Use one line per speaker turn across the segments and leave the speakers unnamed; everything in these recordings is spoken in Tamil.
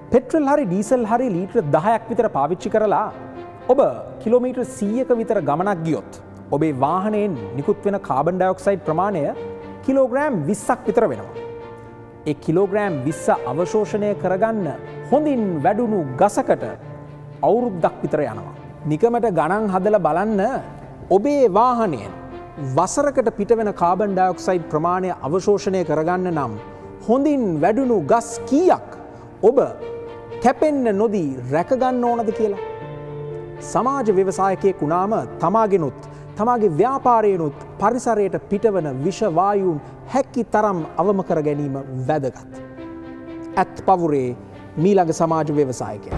පෙට්‍රල් හරි ඩීසල් හරි ලීට්‍ර දහයක් විතර පාවිච්චි කරලා ඔබ කිලෝමීටර් සීයක විතර ගමනක් ගියොත් ඔබේ වාහනයෙන් නිකුත් වෙන කාබන් ඩයොක්සයිඩ් ප්‍රමාණය කිලෝග්‍රෑම් විස්සක් විතර වෙනවා. ඒ කිලෝග්‍රෑම් විස්ස අවශෝෂණය කරගන්න හොඳින් වැඩුණු ගසකට අවුරුද්දක් විතර යනවා. නිකමට ගණන් හදල බලන්න ඔබේ වාහනයෙන් වසරකට පිටවෙන කාබන් ඩයොක්සයිඩ් ප්‍රමාණය අවශෝෂණය කරගන්න නම් හොඳින් වැඩුණු ගස් කීයක් ඔබ කැපෙන්න නොදී රැකගන්න ඕනද කියලා. සමාජ ව්‍යවසායකයෙක් වුණාම තමාගෙනුත් තමාගේ ව්‍යාපාරයනුත් පරිසරයට පිටවන විෂවායුන් හැක්කි තරම් අවම කර ගැනීම වැදගත්. ඇත් පවුරේ මීළඟ සමාජ ව්‍යවසායකය.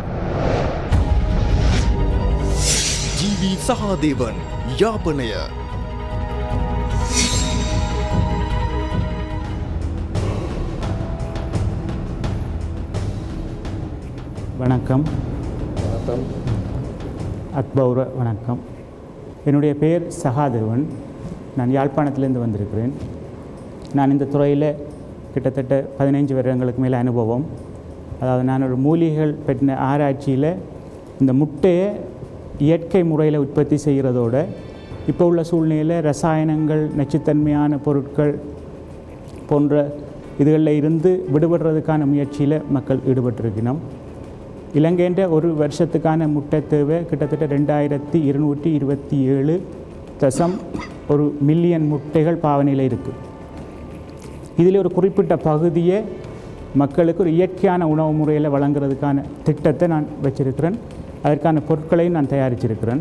ජීවී සහදේවන් යාපනය
வணக்கம் அத்பௌர வணக்கம் என்னுடைய பெயர் சகாதேவன் நான் யாழ்ப்பாணத்திலேருந்து வந்திருக்கிறேன் நான் இந்த துறையில் கிட்டத்தட்ட பதினைஞ்சு வருடங்களுக்கு மேலே அனுபவம் அதாவது நான் ஒரு மூலிகைகள் பற்றின ஆராய்ச்சியில் இந்த முட்டையை இயற்கை முறையில் உற்பத்தி செய்கிறதோட இப்போ உள்ள சூழ்நிலையில் ரசாயனங்கள் நச்சுத்தன்மையான பொருட்கள் போன்ற இதுகளில் இருந்து விடுபடுறதுக்கான முயற்சியில் மக்கள் ஈடுபட்டிருக்கணும் இலங்கைன்ற ஒரு வருஷத்துக்கான முட்டை தேவை கிட்டத்தட்ட ரெண்டாயிரத்தி இருநூற்றி இருபத்தி ஏழு தசம் ஒரு மில்லியன் முட்டைகள் பாவனையில் இருக்குது இதில் ஒரு குறிப்பிட்ட பகுதியை மக்களுக்கு ஒரு இயற்கையான உணவு முறையில் வழங்குறதுக்கான திட்டத்தை நான் வச்சிருக்கிறேன் அதற்கான பொருட்களையும் நான் தயாரிச்சிருக்கிறேன்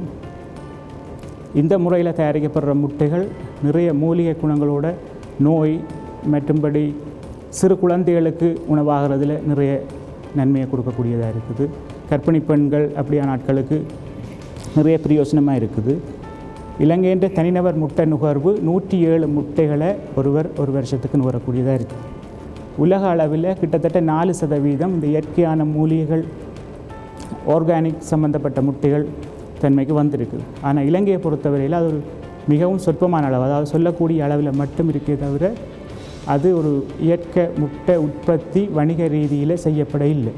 இந்த முறையில் தயாரிக்கப்படுற முட்டைகள் நிறைய மூலிகை குணங்களோட நோய் மற்றும்படி சிறு குழந்தைகளுக்கு உணவாகிறதுல நிறைய நன்மையை கொடுக்கக்கூடியதாக இருக்குது கர்ப்பிணி பெண்கள் அப்படியான ஆட்களுக்கு நிறைய பிரயோசனமாக இருக்குது இலங்கைன்ற தனிநபர் முட்டை நுகர்வு நூற்றி ஏழு முட்டைகளை ஒருவர் ஒரு வருஷத்துக்கு நுகரக்கூடியதாக இருக்குது உலக அளவில் கிட்டத்தட்ட நாலு சதவீதம் இந்த இயற்கையான மூலிகைகள் ஆர்கானிக் சம்மந்தப்பட்ட முட்டைகள் தன்மைக்கு வந்திருக்கு ஆனால் இலங்கையை பொறுத்தவரையில் அது ஒரு மிகவும் சொற்பமான அளவு அதாவது சொல்லக்கூடிய அளவில் மட்டும் இருக்கே தவிர அது ஒரு இயற்கை முட்டை உற்பத்தி வணிக ரீதியில் செய்யப்பட இல்லை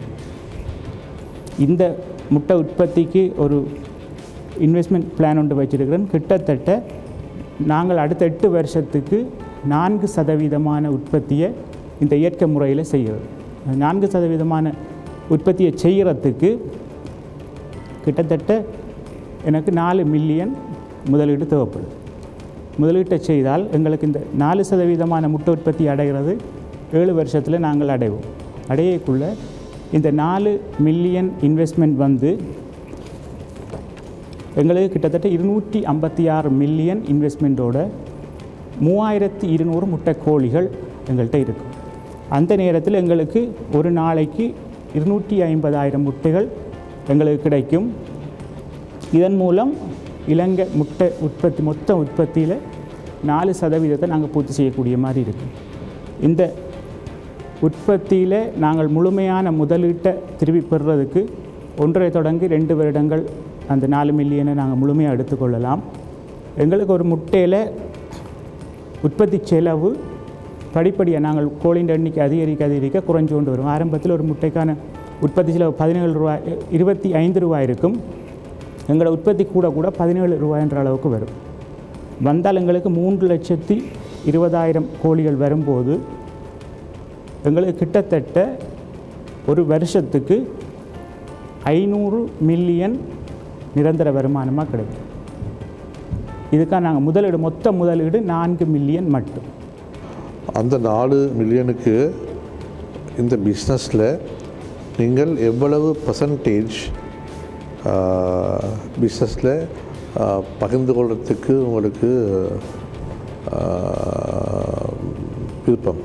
இந்த முட்டை உற்பத்திக்கு ஒரு இன்வெஸ்ட்மெண்ட் பிளான் ஒன்று வச்சிருக்கிறேன் கிட்டத்தட்ட நாங்கள் அடுத்த எட்டு வருஷத்துக்கு நான்கு சதவீதமான உற்பத்தியை இந்த இயற்கை முறையில் செய்கிறது நான்கு சதவீதமான உற்பத்தியை செய்கிறதுக்கு கிட்டத்தட்ட எனக்கு நாலு மில்லியன் முதலீடு தேவைப்படுது முதலீட்டை செய்தால் எங்களுக்கு இந்த நாலு சதவீதமான முட்டை உற்பத்தி அடைகிறது ஏழு வருஷத்தில் நாங்கள் அடைவோம் அடையக்குள்ள இந்த நாலு மில்லியன் இன்வெஸ்ட்மெண்ட் வந்து எங்களுக்கு கிட்டத்தட்ட இருநூற்றி ஐம்பத்தி ஆறு மில்லியன் இன்வெஸ்ட்மெண்ட்டோட மூவாயிரத்தி இருநூறு முட்டை கோழிகள் எங்கள்கிட்ட இருக்கும் அந்த நேரத்தில் எங்களுக்கு ஒரு நாளைக்கு இருநூற்றி ஐம்பதாயிரம் முட்டைகள் எங்களுக்கு கிடைக்கும் இதன் மூலம் இலங்கை முட்டை உற்பத்தி மொத்த உற்பத்தியில் நாலு சதவீதத்தை நாங்கள் பூர்த்தி செய்யக்கூடிய மாதிரி இருக்குது இந்த உற்பத்தியில் நாங்கள் முழுமையான முதலீட்டை திருப்பி பெறுறதுக்கு ஒன்றரை தொடங்கி ரெண்டு வருடங்கள் அந்த நாலு மில்லியனை நாங்கள் முழுமையாக எடுத்துக்கொள்ளலாம் எங்களுக்கு ஒரு முட்டையில் உற்பத்தி செலவு படிப்படியாக நாங்கள் கோழியின் எண்ணிக்கை அதிகரிக்க அதிகரிக்க குறைஞ்சு கொண்டு வரும் ஆரம்பத்தில் ஒரு முட்டைக்கான உற்பத்தி செலவு பதினேழு ரூபாய் இருபத்தி ஐந்து ரூபாய் இருக்கும் எங்களோட உற்பத்தி கூட கூட பதினேழு ரூபாய்ன்ற அளவுக்கு வரும் வந்தால் எங்களுக்கு மூன்று லட்சத்தி இருபதாயிரம் கோழிகள் வரும்போது எங்களுக்கு கிட்டத்தட்ட ஒரு வருஷத்துக்கு ஐநூறு மில்லியன் நிரந்தர வருமானமாக கிடைக்கும் இதுக்காக நாங்கள் முதலீடு மொத்த முதலீடு நான்கு மில்லியன் மட்டும்
அந்த நாலு மில்லியனுக்கு இந்த பிஸ்னஸில் நீங்கள் எவ்வளவு பர்சன்டேஜ் பிஸ்னஸில் பகிர்ந்து கொள்றதுக்கு உங்களுக்கு ஆஹ், விருப்பம்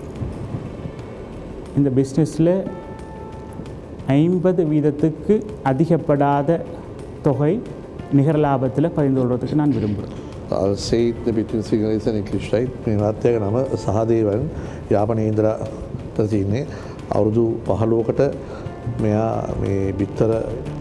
இந்த பிஸ்னஸில் ஐம்பது வீதத்துக்கு அதிகப்படாத தொகை நிகர லாபத்தில் பகிர்ந்து கொள்வதற்கு நான் விரும்புகிறேன்
I'll say it between Sinhalese and English, right? මේ මහත්තයාගේ නම සහදේවන් යාපනේන්ද්‍ර තියන්නේ අවුරුදු පහලෝකට මෙයා මේ බිත්තර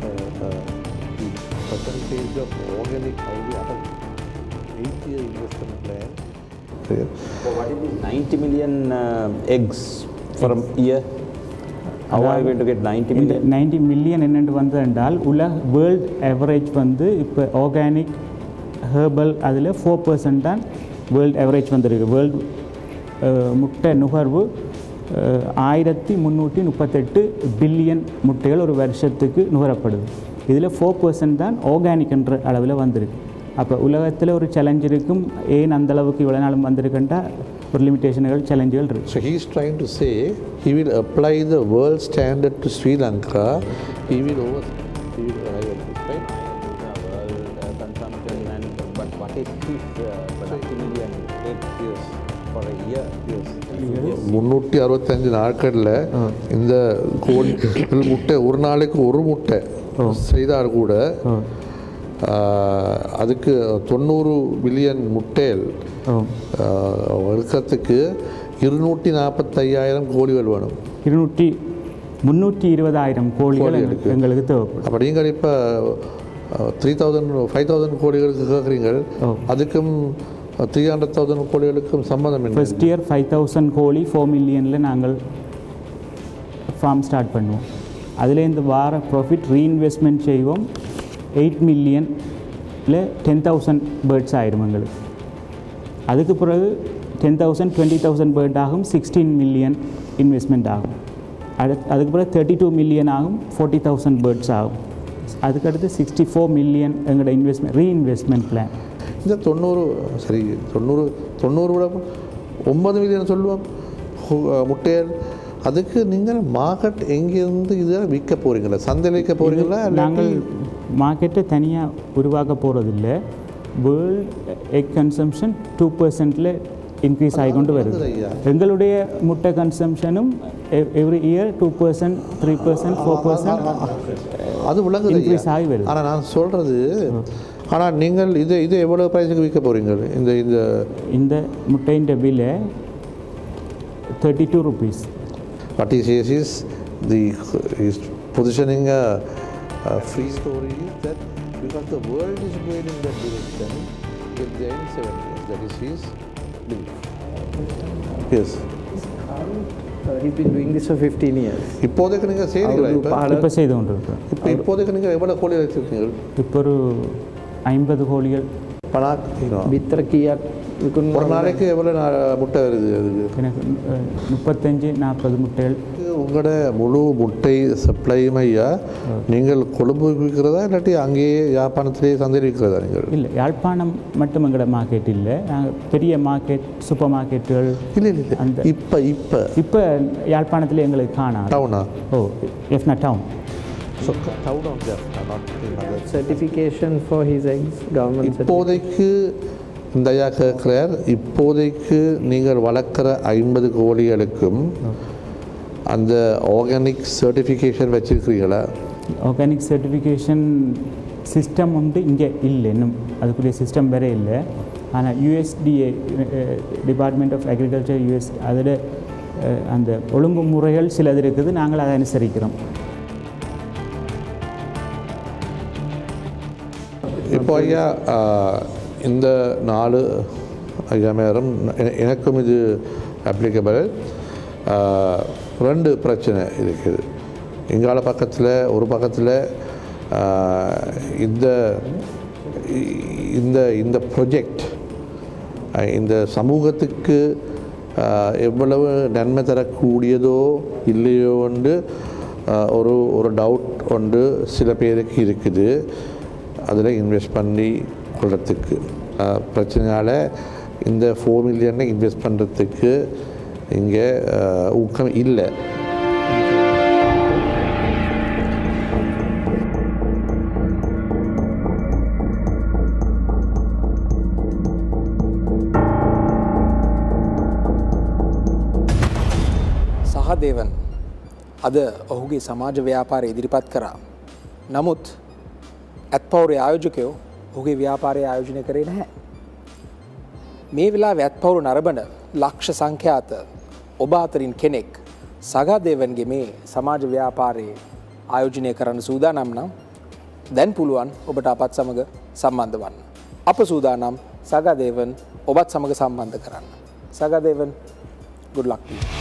percentage of organic අවුරුදු අට eight year investment plan.
So what is this 90 million uh, eggs for a year? How are you going to get 90
இந்த
million?
நைன்டி மில்லியன் என்னென்று வந்தது என்றால் உலக வேர்ல்ட் ஆவரேஜ் வந்து இப்போ ஆர்கானிக் ஹேர்பல் அதில் ஃபோர் பர்சன்ட் தான் வேர்ல்ட் ஆவரேஜ் வந்திருக்கு வேர்ல்டு முட்டை நுகர்வு அஹ், ஆயிரத்தி முந்நூற்றி முப்பத்தெட்டு பில்லியன் முட்டைகள் ஒரு வருஷத்துக்கு நுகரப்படுது இதில் ஃபோர் பர்சன்ட் தான் ஆர்கானிக் என்ற அளவில் வந்திருக்கு அப்போ உலகத்தில் ஒரு சேலஞ்ச் இருக்கும் ஏன் அந்த அளவுக்கு இவ்வளோ நாளும் வந்திருக்குன்றா ஒரு லிமிட்டேஷன்கள் சேலஞ்சுகள் இருக்குது
So he is trying to say he will apply the world standard to Sri Lanka. He will over. He will arrive at this, right?
World uh, consumption and but what is his uh, 90 million egg years for a year? Yes.
முந்நூற்றி அறுபத்தஞ்சு நாட்களில் இந்த கோழி முட்டை ஒரு நாளைக்கு ஒரு முட்டை செய்தால் கூட ஆஹ், அதுக்கு தொண்ணூறு பில்லியன் முட்டைகள் ஆஹ், இருக்கிறதுக்கு இருநூற்றி நாற்பத்தையாயிரம் கோழிகள் வேணும்
இருநூற்றி முந்நூற்றி இருபதாயிரம் கோழிகள்
கோழி
எங்களுக்கு- எங்களுக்கு தேவைப்படும்
அப்போ நீங்கள் இப்போ த்ரீ தௌசண்ட் ஃபைவ் தௌசண்ட் கோழிகளுக்கு கேட்குறீங்க அதுக்கும் த்ரீ ஹண்ட்ரட் தௌசண்ட் கோழிகளுக்கும் சம்மந்தம் என்ன
ஃபர்ஸ்ட் இயர் ஃபைவ் தௌசண்ட் கோழி ஃபோர் மில்லியனில் நாங்கள் ஃபார்ம் ஸ்டார்ட் பண்ணுவோம் அதுலேருந்து வார ப்ராஃபிட் ரீஇன்வெஸ்ட்மெண்ட் செய்வோம் எயிட் மில்லியனில் டென் தௌசண்ட் பேர்ட்ஸ் ஆயிரும் எங்களுக்கு அதுக்கு பிறகு ten thousand twenty thousand bird ஆகும் சிக்ஸ்டீன் மில்லியன் இன்வெஸ்ட்மெண்ட் ஆகும் அடுத்து அதுக்கு பிறகு தேர்ட்டி டூ மில்லியன் ஆகும் ஃபோர்ட்டி தௌசண்ட் பேர்ட்ஸ் ஆகும் அதுக்கடுத்து சிக்ஸ்டி ஃபோர் மில்லியன் எங்களோட இன்வெஸ்ட்மெண்ட் ரீஇன்வெஸ்ட்மெண்ட் பிளான்
இந்த தொண்ணூறு சரி தொண்ணூறு தொண்ணூறு விட ஒன்பது மில்லியன் சொல்லுவோம் ஹு- முட்டைகள் அதுக்கு நீங்கள் மார்க்கெட் எங்கேருந்து இதை விற்க போகிறீங்களா சந்தையில் விற்க போகிறீங்களா
நாங்கள் மார்க்கெட்டை தனியாக உருவாக்க போகிறதில்ல வேர்ல்ட் எக் கன்சம்ஷன் டூ பர்சன்டில் இன்க்ரீஸ் ஆகிக்கொண்டு வருது
ஐயா.
எங்களுடைய முட்டை கன்சம்ஷனும் every year two percent three percent four percent
அது விளங்குது
Increase ஆகி வருது.
ஆனால் நான் சொல்கிறது ஆனால் நீங்கள் இது இது எவ்வளோ ப்ரைஸுக்கு விற்க போகிறீங்க இந்த இந்த
இந்த முட்டையின் விலை thirty two rupees
what he says is the is positioning a, a free story is that because the world is going in that direction will there in seven years. That is his belief. Yes.
Uh, he's been doing this for 15 years.
இப்போதைக்கு நீங்கள் செய்கிறீங்களா
அவரு
இப்போ
பல-
இப்போ செய்து கொண்டிருக்கிறோம்
இப்போ இப்போதைக்கு நீங்கள் எவ்வளோ கோழி வச்சுருக்கீங்க
இப்போ ஒரு ஐம்பது கோழிகள்
பணாக்
බිත්තර කියක් විකුණන
ஒரு நாளைக்கு எவ்வளோ நா- முட்டை வருது அதுக்கு
எனக்கு அஹ், முப்பத்தஞ்சு நாற்பது முட்டைகள்
உங்களோட முழு முட்டை சப்ளையும் ஐயா நீங்கள் கொழும்பு விற்கிறதா இல்லாட்டி அங்கேயே யாழ்ப்பாணத்திலேயே சந்தையில் விற்கிறதா நீங்கள்
இல்லை யாழ்ப்பாணம் மட்டும் எங்களோட மார்க்கெட் இல்லை நாங்கள் பெரிய மார்க்கெட் சூப்பர் மார்க்கெட்டுகள்
இல்லை இல்லை இல்லை
அந்த-
இப்போ இப்போ
இப்போ யாழ்ப்பாணத்தில் எங்களுக்கு காணாது
டவுனா
ஓ எஃப்னா down
so down of not
certification for his eggs government certification.
இப்போதைக்கு இந்த ஐயா கேட்குறார் இப்போதைக்கு நீங்கள் வளர்க்குற ஐம்பது கோழிகளுக்கும் அந்த ஆர்கானிக் சர்டிஃபிகேஷன் வச்சிருக்கிறீங்களா
ஆர்கானிக் சர்டிஃபிகேஷன் சிஸ்டம் வந்து இங்கே இல்லை இன்னும் அதுக்குரிய சிஸ்டம் வேற இல்லை ஆனால் USDA department of agriculture US அதில் அஹ், அந்த ஒழுங்குமுறைகள் சிலது இருக்குது நாங்கள் அதை அனுசரிக்கிறோம்
இப்போ ஐயா ஆ, இந்த நாலு ஐயா மேரம் எ- எனக்கும் இது அப்ளிகபிள் ரெண்டு பிரச்சனை இருக்குது எங்கால பக்கத்தில் ஒரு பக்கத்தில் ஆ, இந்த இ- இந்த இந்த ப்ரொஜெக்ட் இந்த சமூகத்துக்கு ஆ, எவ்வளவு நன்மை தரக்கூடியதோ இல்லையோ என்று ஆ, ஒரு ஒரு டவுட் ஒன்று சில பேருக்கு இருக்குது அதில் இன்வெஸ்ட் பண்ணி கொள்றதுக்கு ஆஹ் பிரச்சனையால் இந்த ஃபோர் மில்லியனை இன்வெஸ்ட் பண்ணுறதுக்கு இங்கே ஆஹ் ஊக்கம் இல்லை
සහදේවන් අද ඔහුගේ සමාජ ව්‍යාපාරය ඉදිරිපත් කරා. නමුත් ඇත්පවුර ආයෝජකයෝ ඔහුගේ ව්‍යාපාරය ආයෝජනය කරේ නැහැ. මේ වෙලා ඇත්පවුරු නරබන ලක්ෂ සංඛ්‍යාත ඔබ අතරින් කෙනෙක් සගදේවන්ගේ මේ සමාජ ව්‍යාපාරයේ ආයෝජනය කරන්න සූදානම් නම් දැන් පුළුවන් ඔබට අපත් සමඟ සම්බන්ධ වන්න. අප සූදානම් සගදේවන් ඔබත් සමඟ සම්බන්ධ කරන්න. සගදේවන් ගුඩ්ලක්වී.